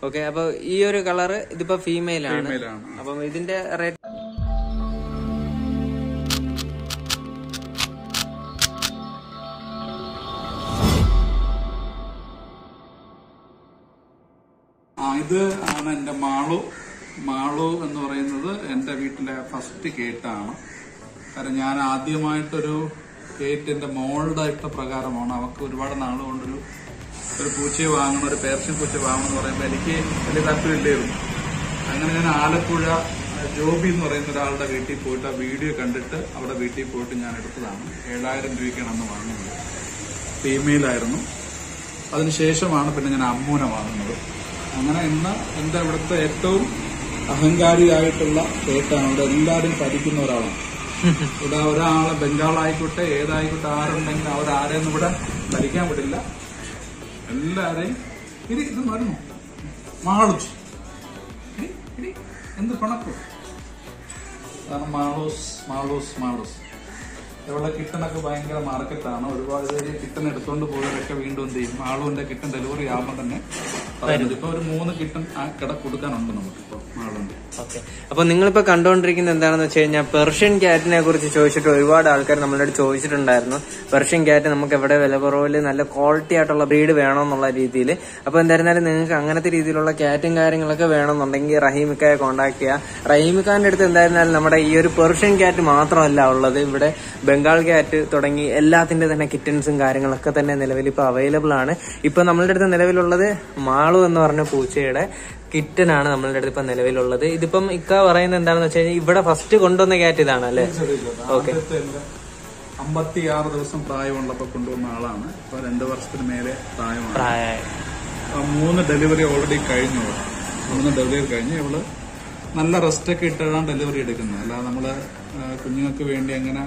Okay അപ്പൊ ഈ ഒരു കളറ് ഇതിപ്പോ ഫീമെയിൽ ആണ് Female ആണ്. അപ്പം ഇതിന്റെ റേറ്റ് ആ ഇത് ആണ് എന്റെ മാളു മാളു എന്ന് പറയുന്നത് എന്റെ വീട്ടിലെ ഫസ്റ്റ് കേട്ടാണ് കാരണം ഞാൻ ആദ്യമായിട്ടൊരു കേറ്റ് എന്റെ മോളുടെ ഇഷ്ടപ്രകാരമാണ് അവർക്ക് ഒരുപാട് നാൾ കൊണ്ടൊരു ഒരു പൂച്ചയെ വാങ്ങണം ഒരു പേർഷ്യൻ പൂച്ച വാങ്ങണം എന്ന് പറയുമ്പോൾ എനിക്ക് വലിയ താല്പര്യമില്ലായിരുന്നു അങ്ങനെ ഞാൻ ആലപ്പുഴ ജോബി എന്ന് പറയുന്ന ഒരാളുടെ വീട്ടിൽ പോയിട്ട് ആ വീഡിയോ കണ്ടിട്ട് അവിടെ വീട്ടിൽ പോയിട്ട് ഞാൻ എടുത്തതാണ് ഏഴായിരം രൂപയ്ക്കാണ് അന്ന് വാങ്ങുന്നത് ഫീമെയിൽ ആയിരുന്നു അതിനുശേഷമാണ് പിന്നെ ഞാൻ അമ്മൂനെ വാങ്ങുന്നത് അങ്ങനെ ഇന്ന് എന്റെ ഇവിടുത്തെ ഏറ്റവും അഹങ്കാരിയായിട്ടുള്ള കേട്ടാണ് ഇവിടെ എല്ലാവരും പഠിക്കുന്ന ഒരാളാണ് ഇവിടെ ഒരാളെ ബംഗാളായിക്കോട്ടെ ഏതായിക്കോട്ടെ ആരുണ്ടെങ്കിലും അവരാരെയൊന്നും ഇവിടെ ഭരിക്കാൻ വിടില്ല എല്ലാരെയും ഇത് ഇത് മരുന്നു മാളുച്ച് ഇടി, ഇടി, എന്ത് പണക്കും അതാണ് മാളൂസ് മാളൂസ് മാളൂസ് ഇവിടെ കിട്ടനൊക്കെ ഭയങ്കര മാർക്കറ്റാണ് ഒരുപാട് പേര് കിട്ടൻ എടുത്തോണ്ട് പോയവരൊക്കെ വീണ്ടും എന്ത് ചെയ്യും ആളുവിന്റെ കിട്ടൻ ഡെലിവറി ആകുമ്പോൾ തന്നെ പറയുന്നത് ഇപ്പൊ ഒരു മൂന്ന് കിട്ടൻ ആ കട കൊടുക്കാനുണ്ട് നമുക്കിപ്പോ ആളുണ്ട് ഓക്കെ അപ്പൊ നിങ്ങളിപ്പോ കണ്ടുകൊണ്ടിരിക്കുന്നത് എന്താണെന്ന് വെച്ച് കഴിഞ്ഞാൽ പെർഷ്യൻ ക്യാറ്റിനെ കുറിച്ച് ചോദിച്ചിട്ട് ഒരുപാട് ആൾക്കാർ നമ്മളോട് ചോദിച്ചിട്ടുണ്ടായിരുന്നു പെർഷ്യൻ ക്യാറ്റ് നമുക്ക് എവിടെ വില കുറവില് നല്ല ക്വാളിറ്റി ആയിട്ടുള്ള ബ്രീഡ് വേണമെന്നുള്ള രീതിയിൽ അപ്പൊ എന്തായിരുന്നാലും നിങ്ങൾക്ക് അങ്ങനത്തെ രീതിയിലുള്ള ക്യാറ്റും കാര്യങ്ങളൊക്കെ വേണമെന്നുണ്ടെങ്കിൽ റഹീമിക്കയെ കോൺടാക്ട് ചെയ്യുക റഹീമിക്കാന്റെ അടുത്ത് എന്തായിരുന്നാലും നമ്മുടെ ഈ ഒരു പെർഷ്യൻ ക്യാറ്റ് മാത്രമല്ല ഉള്ളത് ഇവിടെ ബംഗാൾ ക്യാറ്റ് തുടങ്ങി എല്ലാത്തിന്റെ തന്നെ കിറ്റൻസും കാര്യങ്ങളൊക്കെ തന്നെ നിലവിൽ ഇപ്പൊ അവൈലബിൾ ആണ് ഇപ്പൊ നമ്മളുടെ അടുത്ത് നിലവിലുള്ളത് മാളു എന്ന് പറഞ്ഞ പൂച്ചയുടെ കിറ്റനാണ് നമ്മളുടെ അടുത്ത് ഇപ്പൊ നിലവിലുള്ളത് ഇതിപ്പം ഇക്ക പറയുന്നത് എന്താണെന്ന് വെച്ച് കഴിഞ്ഞാൽ ഇവിടെ ഫസ്റ്റ് കൊണ്ടുവന്ന ക്യാറ്റ് ഇതാണ് അല്ലേ ഓക്കെ ആദ്യത്തെ എന്റെ അമ്പത്തിയാറ് ദിവസം പ്രായമുള്ളപ്പോ കൊണ്ടുവന്ന ആളാണ് ഇപ്പൊ രണ്ടു വർഷത്തിന് മേലെ പ്രായമാണ് പ്രായമായ ആ മൂന്ന് ഡെലിവറി ഓൾറെഡി കഴിഞ്ഞു ഇവിടെ. മൂന്ന് ഡെലിവറി കഴിഞ്ഞ് ഇവള് നല്ല റെസ്റ്റ് ഒക്കെ ഇട്ടാണ് ഡെലിവറി എടുക്കുന്നത് അല്ലാതെ നമ്മള് ആ, കുഞ്ഞുങ്ങൾക്ക് വേണ്ടി അങ്ങനെ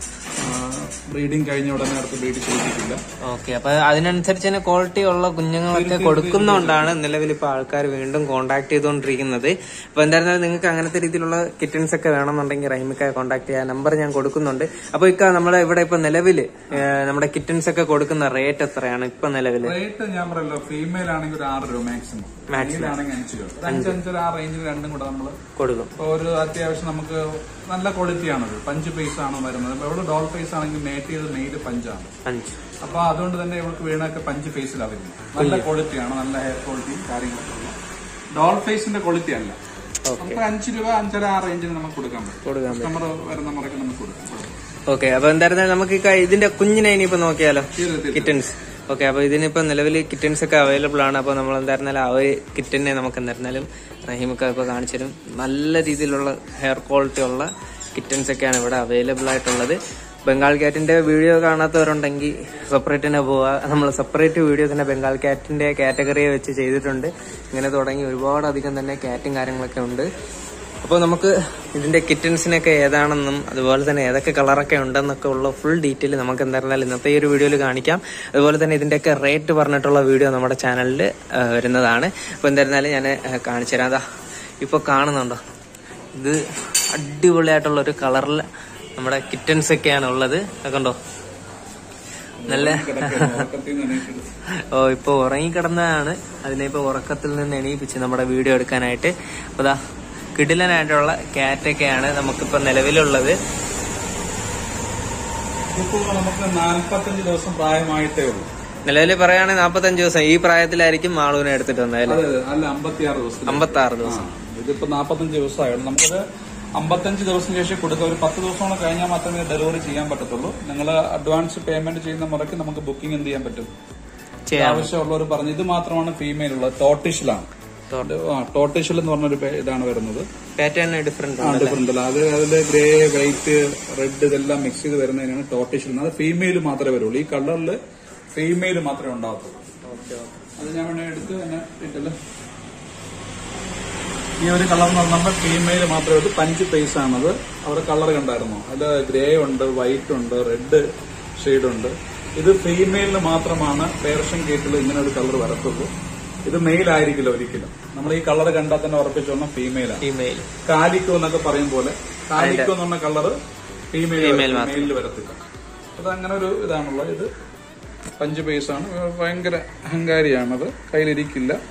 ബ്രീഡിങ് കഴിഞ്ഞ ഉടനെ അവർക്ക് ബ്രീഡ് ചെയ്യിപ്പിക്കില്ല ഓക്കെ അപ്പൊ അതിനനുസരിച്ച് തന്നെ ക്വാളിറ്റി ഉള്ള കുഞ്ഞുങ്ങളൊക്കെ കൊടുക്കുന്നതുകൊണ്ടാണ് നിലവിൽ ഇപ്പൊ ആൾക്കാർ വീണ്ടും കോൺടാക്ട് ചെയ്തുകൊണ്ടിരിക്കുന്നത് അപ്പൊ എന്തായിരുന്നാലും നിങ്ങൾക്ക് അങ്ങനത്തെ രീതിയിലുള്ള കിറ്റൻസ് ഒക്കെ വേണമെന്നുണ്ടെങ്കിൽ റഹിമിക്കായ കോൺടാക്ട് ചെയ്യാൻ നമ്പർ ഞാൻ കൊടുക്കുന്നുണ്ട് അപ്പൊ ഇക്ക നമ്മുടെ ഇവിടെ ഇപ്പൊ നിലവില് ഏഹ്, നമ്മുടെ കിറ്റൻസ് ഒക്കെ കൊടുക്കുന്ന റേറ്റ് എത്രയാണ് ഇപ്പൊ നിലവില് റേറ്റ് ഞാൻ പറയല്ലോ ഫീമെയിൽ ആണെങ്കിൽ ഒരു ആറ് രൂപ മാക്സിമം മെയിൽ ആണെങ്കിൽ അഞ്ച് രൂപ ഒരു അഞ്ച് അഞ്ചര ആ റേഞ്ചിൽ രണ്ടും കൂടെ നമ്മള് കൊടുക്കും ഇപ്പൊ ഒരു അത്യാവശ്യം നമുക്ക് നല്ല ക്വാളിറ്റി ആണത് പഞ്ച് പൈസ ആണ് വരുന്നത് അപ്പൊ ഇവിടെ ഡോൾ പൈസ ആണെങ്കിൽ മേറ്റ് ചെയ്ത് മെയിൽ പഞ്ചാണ് അഞ്ച് അപ്പൊ അതുകൊണ്ട് തന്നെ ഇവൾക്ക് വീണൊക്കെ പഞ്ച് ഫേസിലാണ് വരുന്നത് നല്ല ക്വാളിറ്റിയാണ് നല്ല ഹെയർ ക്വാളിറ്റിയും കാര്യങ്ങളൊക്കെ ഉള്ള ഡോൾ ഫേസിന്റെ ക്വാളിറ്റി അല്ല നമുക്ക് അഞ്ച് രൂപ അഞ്ചര ആ റേഞ്ചിന് നമുക്ക് കൊടുക്കാൻ പറ്റും കൊടുക്കാൻ കസ്റ്റമർ വരുന്ന മുറയ്ക്ക് നമുക്ക് കൊടുക്കാം ഓക്കെ അപ്പൊ എന്തായിരുന്നാലും നമുക്ക് ഇക്ക ഇതിന്റെ കുഞ്ഞിനെ ഇനിയിപ്പോ നോക്കിയാലോ തീർച്ചയായും. കിറ്റൻസ് ഓക്കെ അപ്പൊ ഇതിനിപ്പോ നിലവിൽ കിറ്റൻസ് ഒക്കെ അവൈലബിൾ ആണ് അപ്പൊ നമ്മൾ എന്തായിരുന്നാലും ആ ഒരു കിറ്റനെ നമുക്ക് എന്തായിരുന്നാലും റഹീമൊക്കെ ഇപ്പൊ കാണിച്ചാലും നല്ല രീതിയിലുള്ള ഹെയർ ക്വാളിറ്റി ഉള്ള കിറ്റൻസ് ഒക്കെയാണ് ഇവിടെ അവൈലബിൾ ആയിട്ടുള്ളത് ബംഗാൾ ക്യാറ്റിന്റെ വീഡിയോ കാണാത്തവരുണ്ടെങ്കിൽ സെപ്പറേറ്റ് തന്നെ പോവുക നമ്മൾ സെപ്പറേറ്റ് വീഡിയോ തന്നെ ബംഗാൾ ക്യാറ്റിന്റെ കാറ്റഗറിയെ വെച്ച് ചെയ്തിട്ടുണ്ട് ഇങ്ങനെ തുടങ്ങി ഒരുപാട് അധികം തന്നെ ക്യാറ്റും കാര്യങ്ങളൊക്കെ ഉണ്ട് അപ്പോൾ നമുക്ക് ഇതിന്റെ കിറ്റൻസിനൊക്കെ ഏതാണെന്നും അതുപോലെ തന്നെ ഏതൊക്കെ കളറൊക്കെ ഉണ്ടെന്നൊക്കെ ഉള്ള ഫുൾ ഡീറ്റെയിൽ നമുക്ക് എന്തായിരുന്നാലും ഇന്നത്തെ ഈ ഒരു വീഡിയോയിൽ കാണിക്കാം അതുപോലെ തന്നെ ഇതിന്റെയൊക്കെ റേറ്റ് പറഞ്ഞിട്ടുള്ള വീഡിയോ നമ്മുടെ ചാനലിൽ വരുന്നതാണ് അപ്പോൾ എന്തായിരുന്നാലും ഞാൻ കാണിച്ചു തരാം അതാ ഇപ്പോൾ കാണുന്നുണ്ടോ ഇത് അടിപൊളിയായിട്ടുള്ള ഒരു കളറിൽ നമ്മുടെ കിറ്റൻസ് ഒക്കെയാണ് ഉള്ളത് അത് കണ്ടോ നല്ല ഉറക്കത്തിൽ നിന്ന് എണീറ്റെടുത്ത്. ഓ ഇപ്പൊ ഉറങ്ങിക്കിടന്നതാണ് അതിനെ ഇപ്പൊ ഉറക്കത്തിൽ നിന്ന് എണീപ്പിച്ച് നമ്മുടെ വീഡിയോ എടുക്കാനായിട്ട് അപ്പൊ ദാ കിടിലനായിട്ടുള്ള കാറ്റൊക്കെയാണ് നമുക്കിപ്പോ നിലവിലുള്ളത് ഇതിപ്പോ നമുക്ക് നാൽപ്പത്തഞ്ച് ദിവസം പ്രായമായിട്ടേ ഉള്ളൂ നിലവിൽ പറയുകയാണെങ്കിൽ നാപ്പത്തഞ്ച് ദിവസം ഈ പ്രായത്തിലായിരിക്കും മാളൂനെ എടുത്തിട്ട് വന്നത് അല്ലേ അതെ അതെ അല്ല അമ്പത്തിയാറ് ദിവസം അമ്പത്തി ആറ് ദിവസം ഇതിപ്പോ നാപ്പത്തഞ്ച് ദിവസമായുള്ളൂ നമുക്കത് അമ്പത്തഞ്ച് ദിവസം ശേഷം കൊടുക്കുക ഒരു പത്ത് ദിവസം കൂടെ കഴിഞ്ഞാൽ മാത്രമേ ഡെലിവറി ചെയ്യാൻ പറ്റത്തുള്ളൂ നിങ്ങൾ അഡ്വാൻസ് പേയ്മെന്റ് ചെയ്യുന്ന മുറയ്ക്ക് നമുക്ക് ബുക്കിംഗ് എന്ത് ചെയ്യാൻ പറ്റും ചെയ്യാം ആവശ്യമുള്ളവർ പറഞ്ഞു ഇത് മാത്രമാണ് ഫീമെയിൽ ഉള്ളത് ടോട്ടിഷിലാണ് ടോട്ടിഷിൽ എന്ന് പറഞ്ഞൊരു പേ- ഇതാണ് വരുന്നത് പാറ്റേൺ ഡിഫറെന്റ് ആ ഡിഫറെന്റ് അല്ല അത് അതില് ഗ്രേ വൈറ്റ് റെഡ് ഇതെല്ലാം മിക്സ് ചെയ്ത് വരുന്നതിനാണ് ടോട്ടിഷിൽ അത് ഫീമെയിൽ മാത്രമേ വരുള്ളൂ ഈ കളറിൽ ഫീമെയിൽ മാത്രമേ ഉണ്ടാകത്തുള്ളൂ അത് ഞാൻ വേണേ എടുത്ത് തന്നെ ഇട്ടല്ലോ ഈ ഒരു കളർ എന്ന് പറഞ്ഞാൽ ഫീമെയിൽ മാത്രമേ ഉള്ളൂ പഞ്ച് പൈസ ആണത് അവരുടെ കളർ കണ്ടായിരുന്നോ അതിൽ ഗ്രേ ഉണ്ട് വൈറ്റ് ഉണ്ട് റെഡ് ഷെയ്ഡ് ഉണ്ട് ഇത് ഫീമെയിലിന് മാത്രമാണ് പേർഷ്യൻ കേക്കിൽ ഇങ്ങനെ ഒരു കളർ വരത്തുള്ളൂ ഇത് മെയിൽ ആയിരിക്കില്ല ഒരിക്കലും നമ്മൾ ഈ കളർ കണ്ടാൽ തന്നെ ഉറപ്പിച്ചോണം ഫീമെയിലാണ് ഫീമെയിൽ കാലിക്കോ എന്നൊക്കെ പറയും പോലെ കാലിക്കോ എന്ന് പറഞ്ഞ കളറ് ഫീമെയിൽ Female മെയിലിൽ വരത്തില്ല അത് അങ്ങനെ ഒരു ഇതാണുള്ളത് ഇത് പഞ്ച് പൈസാണ് ഭയങ്കര അഹങ്കാരിയാണത് കയ്യിലിരിക്കില്ല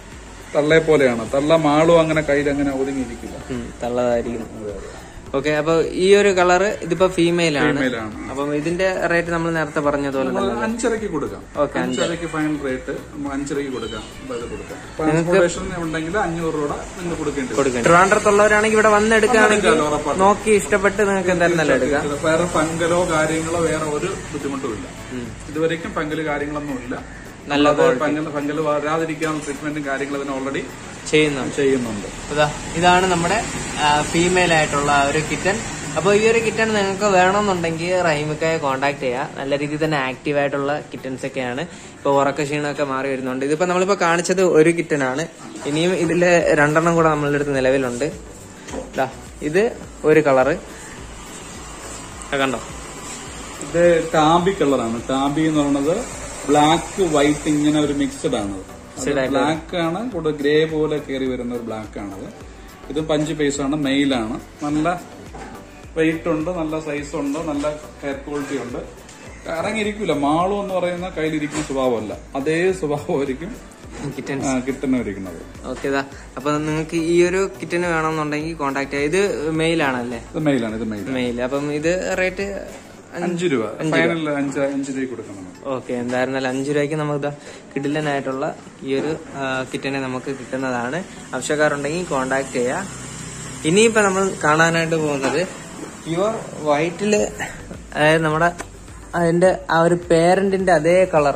തള്ളയെ പോലെയാണ് തള്ള മാളും അങ്ങനെ കയ്യിൽ അങ്ങനെ ഒതുങ്ങിയിരിക്കില്ല ഉം, തള്ളതായിരിക്കും ഓക്കെ അപ്പൊ ഈ ഒരു കളറ് ഇതിപ്പോ ഫീമെയിൽ ആണ് ഫീമെയിലാണ് അപ്പം ഇതിന്റെ റേറ്റ് നമ്മൾ നേരത്തെ പറഞ്ഞതുപോലെ തന്നെ നമ്മൾ അഞ്ചരക്ക് കൊടുക്കാം ഓക്കെ അഞ്ചരക്ക് ഫൈനൽ റേറ്റ് നമ്മൾ അഞ്ചരക്ക് കൊടുക്കാം അപ്പൊ അത് കൊടുക്കാം ട്രാൻസ്പോർട്ടേഷൻ ഉണ്ടെങ്കിൽ അഞ്ഞൂറ് രൂപ നിങ്ങൾ കൊടുക്കേണ്ടി വരും കൊടുക്കും ട്രിവാൻഡ്രത്തുള്ളവരാണെങ്കിൽ ഇവിടെ വന്ന് എടുക്കുകയാണെങ്കിൽ നോക്കി ഇഷ്ടപ്പെട്ട് നിങ്ങൾക്ക് എന്തായാലും നല്ല എടുക്കാം വേറെ പങ്കലോ കാര്യങ്ങളോ വേറെ ഒരു ബുദ്ധിമുട്ടും ഇല്ല ഇതുവരേക്കും പങ്കല് കാര്യങ്ങളൊന്നും ഇല്ല നല്ല പങ്കല് പങ്കല് വരാതിരിക്കാൻ ട്രീറ്റ്മെന്റും കാര്യങ്ങളും ഇതിന് ഓൾറെഡി ചെയ്യുന്നുണ്ട് ചെയ്യുന്നുണ്ട് ഇതാ ഇതാണ് നമ്മുടെ ഫീമെയിൽ ആയിട്ടുള്ള ആ ഒരു കിറ്റൻ അപ്പോൾ ഈ ഒരു കിറ്റൺ നിങ്ങൾക്ക് വേണമെന്നുണ്ടെങ്കിൽ റഹീമിക്കയെ കോൺടാക്ട് ചെയ്യുക നല്ല രീതിയിൽ തന്നെ ആക്റ്റീവ് ആയിട്ടുള്ള കിറ്റൻസ് ഒക്കെയാണ് ഇപ്പോൾ ഉറക്ക ക്ഷീണമൊക്കെ മാറി വരുന്നുണ്ട് ഇതിപ്പോൾ നമ്മളിപ്പോൾ കാണിച്ചത് ഒരു കിറ്റനാണ് ഇനിയും ഇതിൽ രണ്ടെണ്ണം കൂടെ നമ്മളുടെ അടുത്ത് നിലവിലുണ്ട് ദാ ഇത് ഒരു കളറ് കണ്ടോ ഇത് ടാബി കളറാണ് ടാബി എന്ന് പറയുന്നത് ബ്ലാക്ക് വൈറ്റ് ഇങ്ങനെ ഒരു മിക്സഡ് ആണ് ബ്ലാക്ക് ആണ് കൂടെ ഗ്രേ പോലെ കയറി വരുന്ന ഒരു ബ്ലാക്ക് ആണത് ഇത് പഞ്ച് പൈസ് ആണ് മെയിലാണ് നല്ല വെയിറ്റ് ഉണ്ട് നല്ല സൈസ് ഉണ്ട് നല്ല ഹെയർ ക്വാളിറ്റി ഉണ്ട് ഇറങ്ങിയിരിക്കില്ല മാളു എന്ന് പറയുന്ന കയ്യിലിരിക്കുന്ന സ്വഭാവമല്ല അതേ സ്വഭാവമായിരിക്കും കിറ്റൻ ആ, കിട്ടുന്നവരിക്കുന്നത് ഓക്കെ ഇതാ അപ്പൊ നിങ്ങൾക്ക് ഈ ഒരു കിറ്റന് വേണമെന്നുണ്ടെങ്കിൽ കോൺടാക്ട് ചെയ്യാം ഇത് മെയിലാണല്ലേ ഇത് മെയിലാണ് ഇത് മെയിൽ മെയിൽ അപ്പം ഇത് റേറ്റ് അഞ്ച് രൂപ ഫൈനൽ അഞ്ച് അഞ്ച് രൂപ കൊടുക്കണം നമുക്ക്. ഓക്കെ എന്തായിരുന്നാലും അഞ്ചു രൂപയ്ക്ക് നമുക്ക് ഇതാ കിടിലനായിട്ടുള്ള ഈ ഒരു ആ, കിറ്റിനെ നമുക്ക് കിട്ടുന്നതാണ് ആവശ്യക്കാരുണ്ടെങ്കിൽ കോണ്ടാക്ട് ചെയ്യാം ഇനിയിപ്പോ നമ്മൾ കാണാനായിട്ട് പോകുന്നത് പ്യുവർ വൈറ്റില് അതായത് നമ്മുടെ അതിന്റെ ആ ഒരു പേരന്റിന്റെ അതേ കളർ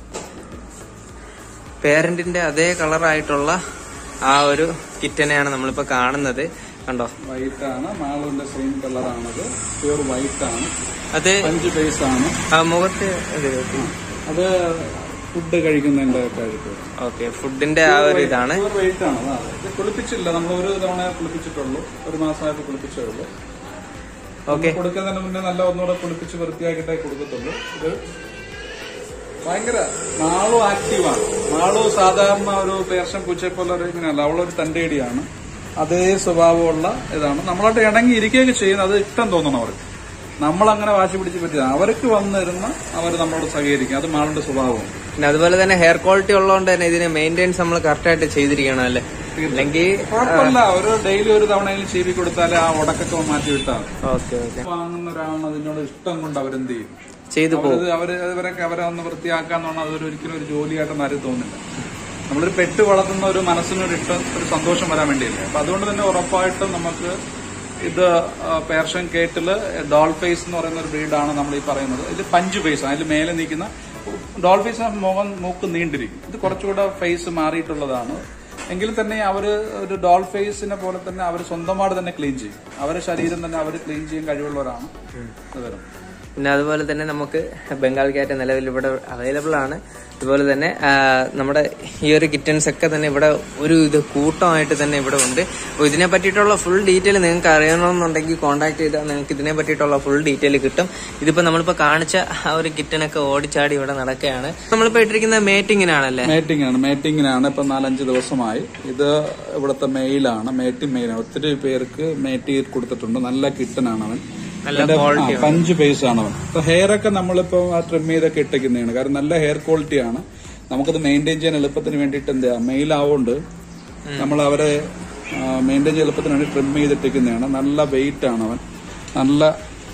പേരന്റിന്റെ അതേ കളറായിട്ടുള്ള ആ ഒരു കിറ്റനെയാണ് നമ്മളിപ്പോ കാണുന്നത് കണ്ടോ വൈറ്റ് ആണ് മാളുവിന്റെ സെയിം കളറാണത് പ്യൂർ വൈറ്റ് ആണ് അത് അഞ്ച് പൈസ ആണ് ആ മുഖത്ത് ഇത് അത് ഫുഡ് കഴിക്കുന്നതിന്റെ കഴിക്കും ഓക്കെ ഫുഡിന്റെ ആ ഒരു ഇതാണ് പ്യൂർ വൈറ്റ് ആണ് അതാ. ഇത് കുളിപ്പിച്ചില്ല നമ്മൾ ഒരു തവണ കുളിപ്പിച്ചിട്ടുള്ളൂ ഒരു മാസമായിട്ട് കുളിപ്പിച്ചേ ഉള്ളൂ ഓക്കെ കൊടുക്കുന്നതിന് മുന്നേ നല്ല ഒന്നുകൂടെ കുളിപ്പിച്ച് വൃത്തിയാക്കിയിട്ടേ കൊടുക്കത്തുള്ളൂ ഇത് ഭയങ്കര മാളു ആക്റ്റീവാണ് മാളു സാധാരണ ഒരു പേർഷ്യൻ പൂച്ചയെ പോലെ ഒരു ഇങ്ങനെയല്ല അവളൊരു തന്റേടിയാണ് അതേ സ്വഭാവമുള്ള ഇതാണ് നമ്മളായിട്ട് ഇണങ്ങി ഇരിക്കുകയൊക്കെ ചെയ്യുന്നത് അത് ഇഷ്ടം തോന്നണം അവർക്ക് നമ്മളങ്ങനെ വാശി പിടിച്ച് പറ്റില്ല അവർക്ക് വന്നിരുന്ന് അവർ നമ്മളോട് സഹകരിക്കും അത് മാളിന്റെ സ്വഭാവം പിന്നെ അതുപോലെ തന്നെ ഹെയർ ക്വാളിറ്റി ഉള്ളതുകൊണ്ട് തന്നെ ഇതിന് മെയിൻറ്റെയിൻസ് നമ്മൾ കറക്റ്റ് ആയിട്ട് ചെയ്തിരിക്കണം അല്ലേ അല്ലെങ്കിൽ കുഴപ്പമില്ല ഒരു ഡെയിലി ഒരു തവണയിൽ ചീവി കൊടുത്താൽ ആ ഉടക്കൊക്കെ മാറ്റി വിട്ടാൽ മതി. ഓക്കെ ഓക്കെ വാങ്ങുന്ന ഒരാളാണ് അതിനോട് ഇഷ്ടം കൊണ്ട് അവരെന്ത് ചെയ്യും ചെയ്തു പോകും അവരത് അവര് അവരൊക്കെ അവരെ ഒന്ന് വൃത്തിയാക്കാന്ന് പറഞ്ഞാൽ അതൊരു ഒരിക്കലും ഒരു ജോലിയായിട്ടൊന്നും ആരും തോന്നില്ല നമ്മളൊരു പെട്ട് വളർത്തുന്ന ഒരു മനസ്സിനൊരു ഇഷ്ടം ഒരു സന്തോഷം വരാൻ വേണ്ടിയില്ലേ അപ്പൊ അതുകൊണ്ട് തന്നെ ഉറപ്പായിട്ടും നമുക്ക് ഇത് ആ, പേർഷ്യൻ കേട്ടില് ഡോൾ ഫേസ് എന്ന് പറയുന്ന ഒരു ബ്രീഡാണ് നമ്മൾ ഈ പറയുന്നത് ഇത് പഞ്ച് ഫേസ് അതിൽ മേലെ നിൽക്കുന്ന ഡോൾ ഫേസ് മുഖം മൂക്ക് നീണ്ടിരിക്കും ഇത് കുറച്ചുകൂടെ ഫേസ് മാറിയിട്ടുള്ളതാണ് എങ്കിൽ തന്നെ അവര് ഒരു ഡോൾ ഫേസിനെ പോലെ തന്നെ അവർ സ്വന്തമായിട്ട് തന്നെ ക്ലീൻ ചെയ്യും അവരുടെ ശരീരം തന്നെ അവർ ക്ലീൻ ചെയ്യാൻ കഴിവുള്ളവരാണ് ഇത് വരുന്നത് പിന്നെ അതുപോലെ തന്നെ നമുക്ക് ബംഗാൾ ക്യാറ്റ് നിലവിൽ ഇവിടെ അവൈലബിൾ ആണ് അതുപോലെ തന്നെ ആ, നമ്മുടെ ഈ ഒരു കിറ്റൻസ് ഒക്കെ തന്നെ ഇവിടെ ഒരു ഇത് കൂട്ടമായിട്ട് തന്നെ ഇവിടെ ഉണ്ട് അപ്പോൾ ഇതിനെ പറ്റിയിട്ടുള്ള ഫുൾ ഡീറ്റെയിൽ നിങ്ങൾക്ക് അറിയണമെന്നുണ്ടെങ്കിൽ കോൺടാക്ട് ചെയ്താൽ നിങ്ങൾക്ക് ഇതിനെ പറ്റിയിട്ടുള്ള ഫുൾ ഡീറ്റെയിൽ കിട്ടും ഇതിപ്പോൾ നമ്മളിപ്പോൾ കാണിച്ച ആ ഒരു കിറ്റനൊക്കെ ഓടിച്ചാടി ഇവിടെ നടക്കുകയാണ് നമ്മളിപ്പോൾ ഇട്ടിരിക്കുന്ന മേറ്റിങ്ങിനാണല്ലേ മേറ്റിംഗ് ആണ് മേറ്റിങ്ങിനാണ് ഇപ്പൊ നാലഞ്ച് ദിവസമായി ഇത് ഇവിടുത്തെ മെയിലാണ് മേറ്റിംഗ് മെയിലാണ് ഒത്തിരി പേർക്ക് മേറ്റി കൊടുത്തിട്ടുണ്ട് നല്ല കിട്ടനാണ് അവൻ നല്ല ഇതിന്റെ- ക്വാളിറ്റി ആ, പഞ്ച് ബേസ് ആണ് അവൻ ഇപ്പൊ ഹെയർ ഒക്കെ നമ്മളിപ്പോ ആ ട്രിം ചെയ്തൊക്കെ ഇട്ടിരിക്കുന്നതാണ് കാരണം നല്ല ഹെയർ ക്വാളിറ്റി ആണ് നമുക്കത് മെയിൻറ്റെയിൻ ചെയ്യാൻ എളുപ്പത്തിന് വേണ്ടിയിട്ട് എന്താ മെയിൽ ആവുകൊണ്ട് നമ്മൾ അവരെ മെയിൻറ്റെയിൻ ചെയ്യാൻ എളുപ്പത്തിന് വേണ്ടി ട്രിം ചെയ്തിട്ടിരിക്കുന്നതാണ് നല്ല വെയിറ്റ് ആണ് അവൻ നല്ല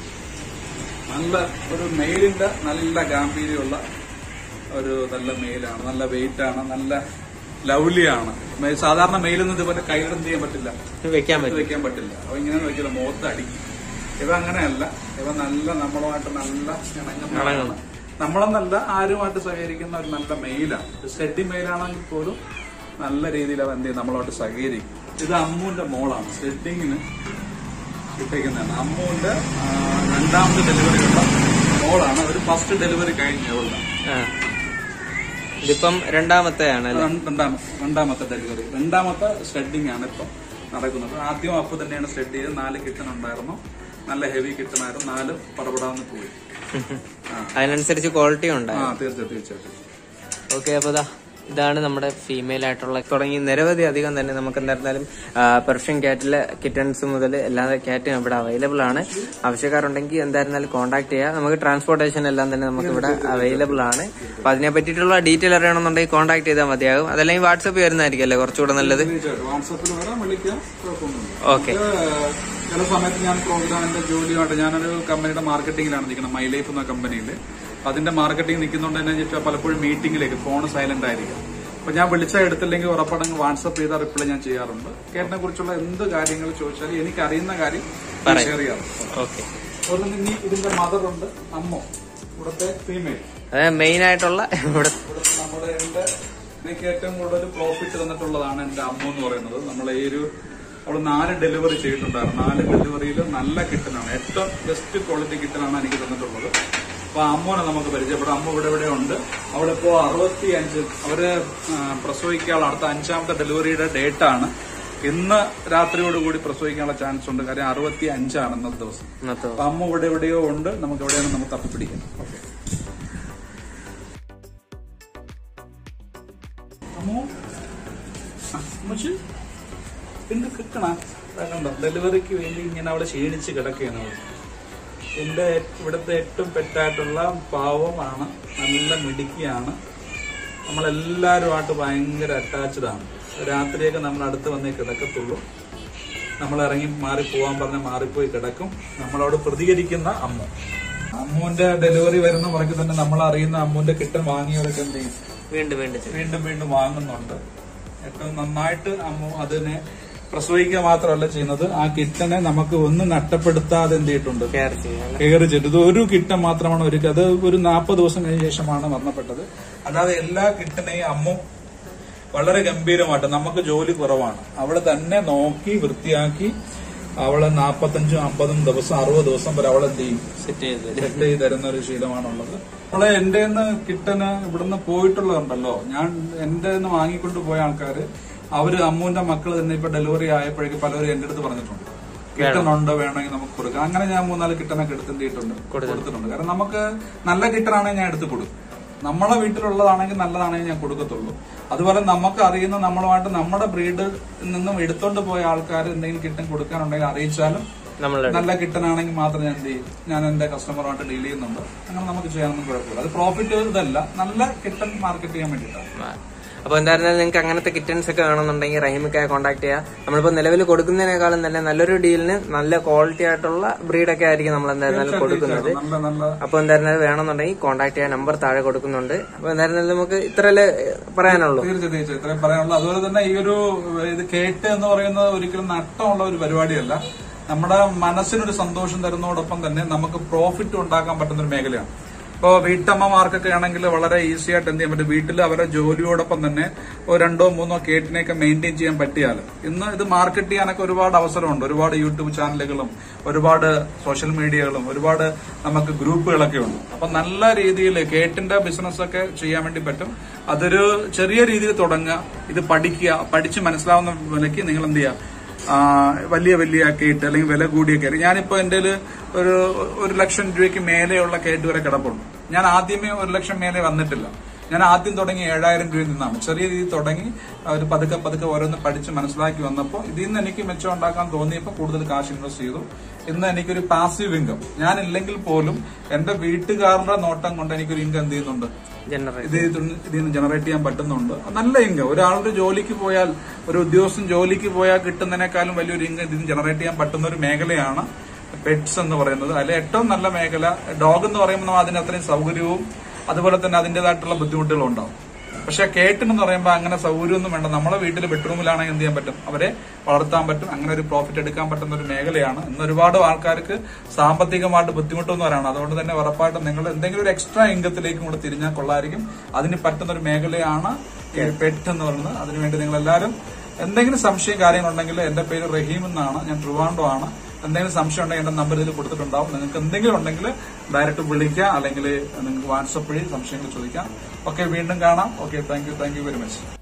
നല്ല ഒരു മെയിലിന്റെ നല്ല ഗാംഭീര്യമുള്ള ഒരു നല്ല മെയിലാണ് നല്ല വെയിറ്റ് ആണ് നല്ല ലവ്ലി ആണ് മെ- സാധാരണ മെയിലൊന്നും ഇതുപോലെ കയ്യിലെന്ത് ചെയ്യാൻ പറ്റില്ല വെക്കാൻ ഇത് പറ്റും വെക്കാൻ പറ്റില്ല അപ്പൊ ഇങ്ങനെ വെക്കില്ല മുഖത്ത് അടിക്കും ഇവ അങ്ങനെയല്ല ഇവ നല്ല നമ്മളുമായിട്ട് നല്ല ഇണങ്ങുന്നതാണ് നമ്മളെന്നല്ല ആരുമായിട്ട് സഹകരിക്കുന്ന ഒരു നല്ല മെയിലാണ് സ്റ്റഡി മെയിലാണെങ്കിൽ പോലും നല്ല രീതിയിൽ അവ എന്ത് ചെയ്യും നമ്മളോട്ട് സഹകരിക്കും ഇത് അമ്മുവിന്റെ മോളാണ് സ്റ്റഡിങ്ങിന് ഇട്ടേക്കുന്നതാണ് അമ്മുവിന്റെ ആ, രണ്ടാമത്തെ ഡെലിവറി ഉള്ള മോളാണ് ഒരു ഫസ്റ്റ് ഡെലിവറി കഴിഞ്ഞുള്ള ആ. ഇതിപ്പം രണ്ടാമത്തെയാണ് അല്ലേ രണ്ടാമത്തെ രണ്ടാമത്തെ ഡെലിവറി രണ്ടാമത്തെ സ്റ്റഡിങ് ആണ് ഇപ്പം നടക്കുന്നത് ആദ്യം അപ്പ് തന്നെയാണ് സ്റ്റഡ് ചെയ്ത് നാല് കിട്ടൺ ഉണ്ടായിരുന്നു നല്ല ഹെവി കിട്ടണായിരുന്നു നാല് പടപടാന്ന് പോയി അതിനനുസരിച്ച് ക്വാളിറ്റി ഉണ്ട് ആ തീർച്ചയായും തീർച്ചയായിട്ടും ഓക്കെ അപ്പൊ ദാ ഇതാണ് നമ്മുടെ ഫീമെയിൽ ആയിട്ടുള്ള തുടങ്ങി നിരവധി അധികം തന്നെ നമുക്ക് എന്തായിരുന്നാലും പെർഷ്യൻ ക്യാറ്റിലെ കിറ്റൺസ് മുതൽ എല്ലാ ക്യാറ്റും ഇവിടെ അവൈലബിൾ ആണ് ആവശ്യക്കാരുണ്ടെങ്കിൽ എന്തായിരുന്നാലും കോൺടാക്ട് ചെയ്യുക നമുക്ക് ട്രാൻസ്പോർട്ടേഷൻ എല്ലാം തന്നെ നമുക്ക് ഇവിടെ അവൈലബിൾ ആണ് അപ്പൊ അതിനെ പറ്റിയിട്ടുള്ള ഡീറ്റെയിൽ അറിയണമെന്നുണ്ടെങ്കിൽ കോൺടാക്ട് ചെയ്താൽ മതിയാകും അതല്ലെങ്കിൽ വാട്സപ്പ് വരുന്നതായിരിക്കും അല്ലേ കുറച്ചുകൂടെ നല്ലത് തീർച്ചയായിട്ടും വാട്സാപ്പിൽ വരാം വിളിക്കാം കുഴപ്പമൊന്നുമില്ല ഓക്കെ ഇത് ചില സമയത്ത് ഞാൻ പ്രോഗ്രാമിന്റെ ജോലിയുമായിട്ട് ഞാനൊരു കമ്പനിയുടെ മാർക്കറ്റിംഗിലാണ് നിൽക്കുന്നത് മൈ ലൈഫ് എന്ന കമ്പനിയിൽ അതിന്റെ മാർക്കറ്റിംഗ് നിൽക്കുന്നതുകൊണ്ട് തന്നെ വെച്ചാൽ പലപ്പോഴും മീറ്റിംഗിലേക്ക് ഫോൺ സൈലന്റ് ആയിരിക്കും അപ്പൊ ഞാൻ വിളിച്ചാൽ എടുത്തില്ലെങ്കിൽ ഉറപ്പടങ്ങ് വാട്സപ്പ് ചെയ്ത റിപ്ലൈ ഞാൻ ചെയ്യാറുണ്ട് കേട്ടിനെ കുറിച്ചുള്ള എന്ത് കാര്യങ്ങൾ ചോദിച്ചാലും എനിക്ക് അറിയുന്ന കാര്യം ഷെയർ ചെയ്യാറുണ്ട് ഓക്കെ അതുപോലെ തന്നെ ഇനി ഇതിന്റെ മദർ ഉണ്ട് അമ്മ ഇവിടുത്തെ ഫീമെയിൽ അതായത് മെയിൻ ആയിട്ടുള്ള ഇവിടെ ഇവിടുത്തെ നമ്മുടെ എന്റെ എനിക്ക് ഏറ്റവും കൂടുതൽ പ്രോഫിറ്റ് തന്നിട്ടുള്ളതാണ് എന്റെ അമ്മ എന്ന് പറയുന്നത് നമ്മൾ ഈ ഒരു അവള് നാല് ഡെലിവറി ചെയ്തിട്ടുണ്ടായിരുന്നു നാല് ഡെലിവറിയിൽ നല്ല കിട്ടനാണ് ഏറ്റവും ബെസ്റ്റ് ക്വാളിറ്റി കിട്ടനാണ് എനിക്ക് തന്നിട്ടുള്ളത് അപ്പൊ അമ്മോനെ നമുക്ക് പരിചയപ്പെടാം അമ്മ ഇവിടെ ഇവിടെ ഉണ്ട് അവളിപ്പോ അറുപത്തി അഞ്ച് അവര് ആ, പ്രസവിക്കാനുള്ള അടുത്ത അഞ്ചാമത്തെ ഡെലിവറിയുടെ ഡേറ്റ് ആണ് ഇന്ന് രാത്രിയോടുകൂടി പ്രസവിക്കാനുള്ള ചാൻസ് ഉണ്ട് കാര്യം അറുപത്തി അഞ്ചാണ് ഇന്നത്തെ ദിവസം ഇന്നത്തെ അപ്പൊ അമ്മ ഇവിടെ എവിടെയോ ഉണ്ട് നമുക്ക് എവിടെയാണ് നമുക്ക് തപ്പിപ്പിടിക്കാം ഓക്കെ അമ്മോ ആ, അമ്മച്ചി എന്ത് കിട്ടണ കണ്ടോ ഡെലിവറിക്ക് വേണ്ടി ഇങ്ങനെ അവിടെ ക്ഷീണിച്ച് കിടക്കുകയാണ് അവൾ എന്റെ ഇവിടുത്തെ ഏറ്റവും പെറ്റായിട്ടുള്ള പാവമാണ് നല്ല മിടുക്കിയാണ് നമ്മളെല്ലാവരുമായിട്ട് ഭയങ്കര അറ്റാച്ച്ഡ് ആണ് രാത്രിയൊക്കെ നമ്മൾ അടുത്ത് വന്നേ കിടക്കത്തുള്ളൂ നമ്മൾ ഇറങ്ങി മാറി പോവാൻ പറഞ്ഞ മാറിപ്പോയി കിടക്കും നമ്മളോട് പ്രതികരിക്കുന്ന അമ്മു അമ്മുവിന്റെ ഡെലിവറി വരുന്ന മുറയ്ക്ക് തന്നെ നമ്മൾ അറിയുന്ന അമ്മുവിന്റെ കിട്ടൻ വാങ്ങിയവരൊക്കെ എന്ത് ചെയ്യും വീണ്ടും വീണ്ടും ചെയ്യും. വീണ്ടും വീണ്ടും വാങ്ങുന്നുണ്ട് ഏറ്റവും നന്നായിട്ട് അമ്മു അതിനെ പ്രസവിക്കുക മാത്രമല്ല ചെയ്യുന്നത് ആ കിട്ടനെ നമുക്ക് ഒന്നും നഷ്ടപ്പെടുത്താതെ എന്ത് ചെയ്തിട്ടുണ്ട് കെയർ ചെയ്യാം കെയർ ചെയ്തു ഇത് ഒരു കിട്ടൻ മാത്രമാണ് ഒരു അത് ഒരു നാൽപ്പത് ദിവസം കഴിഞ്ഞ ശേഷമാണ് മരണപ്പെട്ടത് അല്ലാതെ എല്ലാ കിട്ടനെയും അമ്മു വളരെ ഗംഭീരമായിട്ട് നമുക്ക് ജോലി കുറവാണ് അവള് തന്നെ നോക്കി വൃത്തിയാക്കി അവള് നാപ്പത്തഞ്ചും അമ്പതും ദിവസം അറുപത് ദിവസം വരെ അവളെ എന്ത് ചെയ്യും സെറ്റ് ചെയ്ത് സെറ്റ് ചെയ്ത് തരുന്ന ഒരു ശീലമാണുള്ളത് നമ്മളെ എന്റെ കിട്ടന് ഇവിടുന്ന് പോയിട്ടുള്ളതുണ്ടല്ലോ ഞാൻ എന്റെ വാങ്ങിക്കൊണ്ട് പോയ ആൾക്കാര് അവര് അമ്മുവിന്റെ മക്കള് തന്നെ ഇപ്പൊ ഡെലിവറി ആയപ്പോഴേക്ക് പലരും എന്റെ അടുത്ത് പറഞ്ഞിട്ടുണ്ട് കിട്ടനുണ്ടോ വേണമെങ്കിൽ നമുക്ക് കൊടുക്കാം അങ്ങനെ ഞാൻ മൂന്നാല് കിട്ടനൊക്കെ എടുത്തിട്ടുണ്ട് കൊടുത്തിട്ടുണ്ട് കാരണം നമുക്ക് നല്ല കിട്ടനാണെങ്കിൽ ഞാൻ എടുത്ത് കൊടുക്കും നമ്മളെ വീട്ടിലുള്ളതാണെങ്കിൽ നല്ലതാണെങ്കിൽ ഞാൻ കൊടുക്കത്തുള്ളൂ അതുപോലെ നമുക്ക് അറിയുന്ന നമ്മളുമായിട്ട് നമ്മുടെ ബ്രീഡ് നിന്നും എടുത്തോണ്ട് പോയ ആൾക്കാർ എന്തെങ്കിലും കിട്ടൻ കൊടുക്കാനുണ്ടെങ്കിൽ അറിയിച്ചാലും നമ്മളുടെ നല്ല കിട്ടനാണെങ്കിൽ മാത്രം ഞാൻ എന്ത് ചെയ്യും ഞാൻ എന്റെ കസ്റ്റമറുമായിട്ട് ഡീൽ ചെയ്യുന്നുണ്ട് അങ്ങനെ നമുക്ക് ചെയ്യാനൊന്നും കുഴപ്പമില്ല അത് പ്രോഫിറ്റ് ഇതല്ല നല്ല കിട്ടൻ മാർക്കറ്റ് ചെയ്യാൻ വേണ്ടിയിട്ടാണ് അപ്പൊ എന്തായിരുന്നാലും നിങ്ങൾക്ക് അങ്ങനത്തെ കിറ്റൻസ് ഒക്കെ വേണമെന്നുണ്ടെങ്കിൽ റഹീമിക്കായി കോൺടാക്ട് ചെയ്യാം നമ്മളിപ്പോ നിലവിൽ കൊടുക്കുന്നതിനേക്കാളും തന്നെ നല്ലൊരു ഡീലിന് നല്ല ക്വാളിറ്റി ആയിട്ടുള്ള ബ്രീഡൊക്കെ ആയിരിക്കും നമ്മൾ എന്തായിരുന്നാലും കൊടുക്കുന്നത് നല്ല നല്ല അപ്പൊ എന്തായിരുന്നാലും വേണമെന്നുണ്ടെങ്കിൽ കോൺടാക്ട് ചെയ്യാൻ നമ്പർ താഴെ കൊടുക്കുന്നുണ്ട് അപ്പൊ എന്തായിരുന്നാലും നമുക്ക് ഇത്രല്ലേ പറയാനുള്ളൂ തീർച്ചയായും തീർച്ചയായും ഇത്രയും പറയാനുള്ളൂ അതുപോലെ തന്നെ ഈ ഒരു ഇത് കേട്ട് എന്ന് പറയുന്നത് ഒരിക്കലും നഷ്ടമുള്ള ഒരു പരിപാടിയല്ല നമ്മുടെ മനസ്സിനൊരു സന്തോഷം തരുന്നതോടൊപ്പം തന്നെ നമുക്ക് പ്രോഫിറ്റ് ഉണ്ടാക്കാൻ പറ്റുന്ന ഒരു മേഖലയാണ് ഇപ്പോൾ വീട്ടമ്മമാർക്കൊക്കെ ആണെങ്കിൽ വളരെ ഈസി ആയിട്ട് എന്ത് ചെയ്യാൻ പറ്റും വീട്ടിൽ അവരുടെ ജോലിയോടൊപ്പം തന്നെ ഒരു രണ്ടോ മൂന്നോ കേട്ടിനെയൊക്കെ മെയിൻറ്റെയിൻ ചെയ്യാൻ പറ്റിയാൽ ഇന്ന് ഇത് മാർക്കറ്റ് ചെയ്യാനൊക്കെ ഒരുപാട് അവസരമുണ്ട് ഒരുപാട് യൂട്യൂബ് ചാനലുകളും ഒരുപാട് സോഷ്യൽ മീഡിയകളും ഒരുപാട് നമുക്ക് ഗ്രൂപ്പുകളൊക്കെ ഉണ്ട് അപ്പൊ നല്ല രീതിയിൽ കേട്ടിന്റെ ബിസിനസ് ഒക്കെ ചെയ്യാൻ വേണ്ടി പറ്റും അതൊരു ചെറിയ രീതിയിൽ തുടങ്ങുക ഇത് പഠിക്കുക പഠിച്ച് മനസ്സിലാവുന്ന വിലയ്ക്ക് നിങ്ങൾ എന്ത് ചെയ്യുക ആ, വലിയ വലിയ കേട്ട് അല്ലെങ്കിൽ വില കൂടിയ കേട്ട് ഞാനിപ്പോ എന്റെ ഒരു ഒരു ലക്ഷം രൂപയ്ക്ക് മേലെയുള്ള കേട്ട് വരെ കിടപ്പുണ്ട് ഞാൻ ആദ്യമേ ഒരു ലക്ഷം മേലെ വന്നിട്ടില്ല ഞാൻ ആദ്യം തുടങ്ങി ഏഴായിരം രൂപയിൽ നിന്നാണ് ചെറിയ രീതിയിൽ തുടങ്ങി ഒരു പതുക്കെ പതുക്കെ ഓരോന്ന് പഠിച്ച് മനസ്സിലാക്കി വന്നപ്പോൾ ഇതിൽ നിന്ന് എനിക്ക് മെച്ചം ഉണ്ടാക്കാൻ തോന്നിയപ്പോൾ കൂടുതൽ കാശ് ഇൻവെസ്റ്റ് ചെയ്തു ഇന്ന് എനിക്കൊരു പാസീവ് ഇൻകം ഞാൻ ഇല്ലെങ്കിൽ പോലും എന്റെ വീട്ടുകാരുടെ നോട്ടം കൊണ്ട് എനിക്കൊരു ഇൻകം എന്ത് ചെയ്യുന്നുണ്ട് ജനറേറ്റ് ഇത് ഇതിൽ നിന്ന് ജനറേറ്റ് ചെയ്യാൻ പറ്റുന്നുണ്ട് നല്ല ഇൻകം ഒരാളുടെ ജോലിക്ക് പോയാൽ ഒരു ഉദ്യോഗസ്ഥൻ ജോലിക്ക് പോയാൽ കിട്ടുന്നതിനേക്കാളും വലിയൊരു ഇൻകം ഇതിൽ നിന്ന് ജനറേറ്റ് ചെയ്യാൻ പറ്റുന്ന ഒരു മേഖലയാണ് പെറ്റ്സ് എന്ന് പറയുന്നത് അതിൽ ഏറ്റവും നല്ല മേഖല ഡോഗ് എന്ന് പറയുമ്പോൾ നമ്മൾ അതിന് അത്രയും സൗകര്യവും അതുപോലെ തന്നെ അതിന്റേതായിട്ടുള്ള ബുദ്ധിമുട്ടുകളും ഉണ്ടാവും പക്ഷെ കേട്ടിനെന്ന് പറയുമ്പോൾ അങ്ങനെ സൗകര്യമൊന്നും വേണ്ട നമ്മളെ വീട്ടിൽ ബെഡ്റൂമിലാണെങ്കിൽ എന്ത് ചെയ്യാൻ പറ്റും അവരെ വളർത്താൻ പറ്റും അങ്ങനെ ഒരു പ്രോഫിറ്റ് എടുക്കാൻ പറ്റുന്ന ഒരു മേഖലയാണ് ഇന്ന് ഒരുപാട് ആൾക്കാർക്ക് സാമ്പത്തികമായിട്ട് ബുദ്ധിമുട്ടൊന്നും വരാണ് അതുകൊണ്ട് തന്നെ ഉറപ്പായിട്ടും നിങ്ങൾ എന്തെങ്കിലും ഒരു എക്സ്ട്രാ ഇൻകത്തിലേക്കും കൂടെ തിരിഞ്ഞാൽ കൊള്ളായിരിക്കും അതിന് പറ്റുന്ന ഒരു മേഖലയാണ് പെറ്റ് എന്ന് പറയുന്നത് അതിനുവേണ്ടി നിങ്ങൾ എല്ലാവരും എന്തെങ്കിലും സംശയം കാര്യങ്ങളുണ്ടെങ്കിൽ എന്റെ പേര് റഹീം എന്നാണ് ഞാൻ ട്രിവാൻഡോ ആണ് എന്തെങ്കിലും സംശയം ഉണ്ടെങ്കിൽ എന്റെ നമ്പർ ഇതിൽ കൊടുത്തിട്ടുണ്ടാവും നിങ്ങൾക്ക് എന്തെങ്കിലും ഉണ്ടെങ്കിൽ ഡയറക്റ്റ് വിളിക്കാം അല്ലെങ്കിൽ നിങ്ങൾക്ക് വാട്സപ്പ് വഴി സംശയങ്ങൾ ചോദിക്കാം ഓക്കെ വീണ്ടും കാണാം okay thank you thank you very much